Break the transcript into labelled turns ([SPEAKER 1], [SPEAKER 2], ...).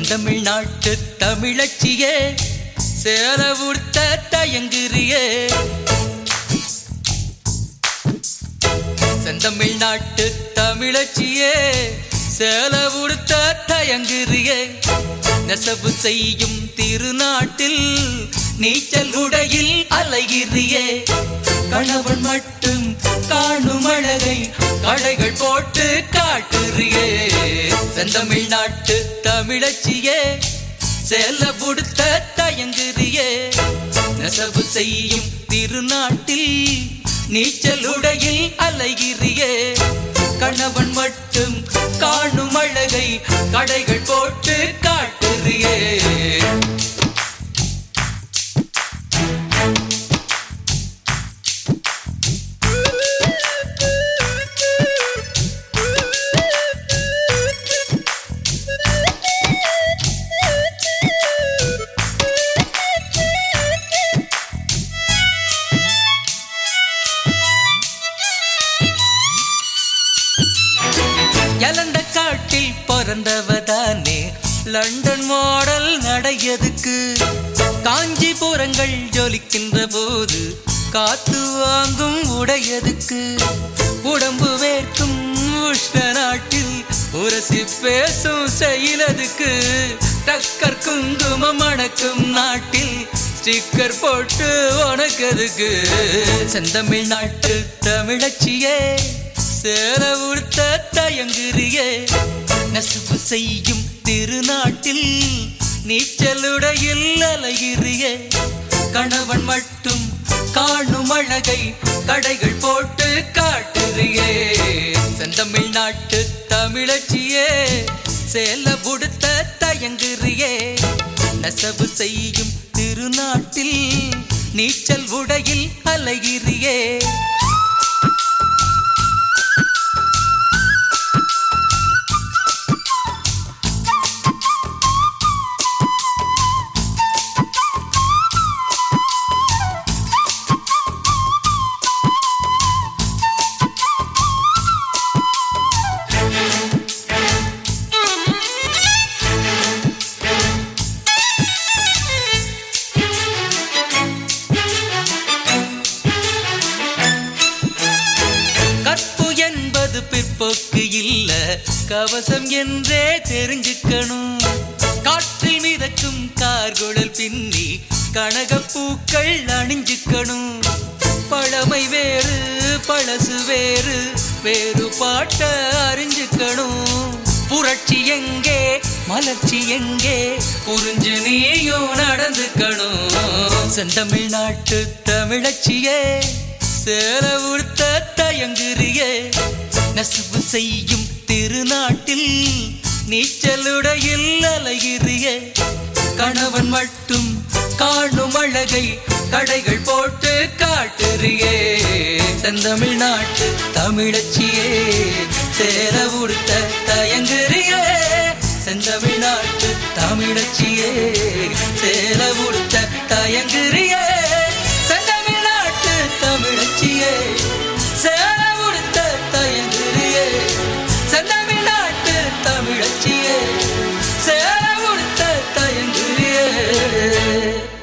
[SPEAKER 1] செந்தமிழ்நாட்டு தமிழச்சியே சேல உடுத்த தயங்குறியே செந்தமிழ்நாட்டு தமிழச்சியே சேல உடுத்த தயங்குறியே நெசவு செய்யும் திருநாட்டில் நீச்சல் உடையில் அலைகிறியே கணவன் மட்டும் காணும் அழகை கடைகள் போட்டு காட்டுறியே செந்தமிழ்நாட்டு தமிழச்சியே சேல புடுத்த தயங்குறியே நெசவு செய்யும் திருநாட்டில் நீச்சல் உடையில் அலைகிறியே கணவன் மட்டும் காணும் அழகை கடைகள் போட்டு காட்டுறியே எலந்த காட்டில் பிறந்தவதானே லண்டன் மாடல் நடையதுக்கு காஞ்சிபுரங்கள் ஜொலிக்கின்ற போது காத்து வாங்கும் உடையதுக்கு உடம்பு வேர்க்கும் உஷ்ண நாட்டில் உரசி பேசும் செயலதுக்கு டக்கர் குங்குமம் அணக்கும் நாட்டில் ஸ்டிக்கர் போட்டு உனக்கதுக்கு செந்தமிழ் நாட்டு தமிழச்சியே சேர உடுத்த தயங்குறியே நெசவு செய்யும் திருநாட்டில் நீச்சலுடையில் அலைகிறியே கணவன் மட்டும் காணும் அழகை கடைகள் போட்டு காட்டுறியே செந்தமிழ் நாட்டு தமிழச்சியே சேல உடுத்த தயங்குறியே நெசவு செய்யும் திருநாட்டில் நீச்சல் உடையில் அலைகிறியே கற்பு என்பது பிற்போக்கு இல்ல கவசம் என்றே தெரிஞ்சுக்கணும் காற்றில் மிதக்கும் கார்குழல் பின்னி கனகப்பூக்கள் அணிஞ்சுக்கணும் பழமை வேறு பழசு வேறு வேறு பாட்ட அறிஞ்சுக்கணும் புரட்சி எங்கே மலர்ச்சி எங்கே புரிஞ்சு நீயும் நடந்துக்கணும் செந்தமிழ்நாட்டு தமிழச்சியே சேல உடுத்த தயங்குறியே நெசவு செய்யும் திருநாட்டில் நீச்சலுடையில் அலைகிறியே கணவன் மட்டும் காணும் அழகை கடைகள் போட்டு காட்டுறியே செந்தமிழ்நாட்டு தமிழச்சியே சேர உடுத்த தயங்குறியே செந்தமிழ்நாட்டு தமிழச்சியே சேர உடுத்த தயங்குறியே செந்தமிழ்நாட்டு தமிழச்சியே சேர உடுத்த தயங்குறியே செந்தமிழ்நாட்டு தமிழச்சியே சேர உடுத்த தயங்குறியே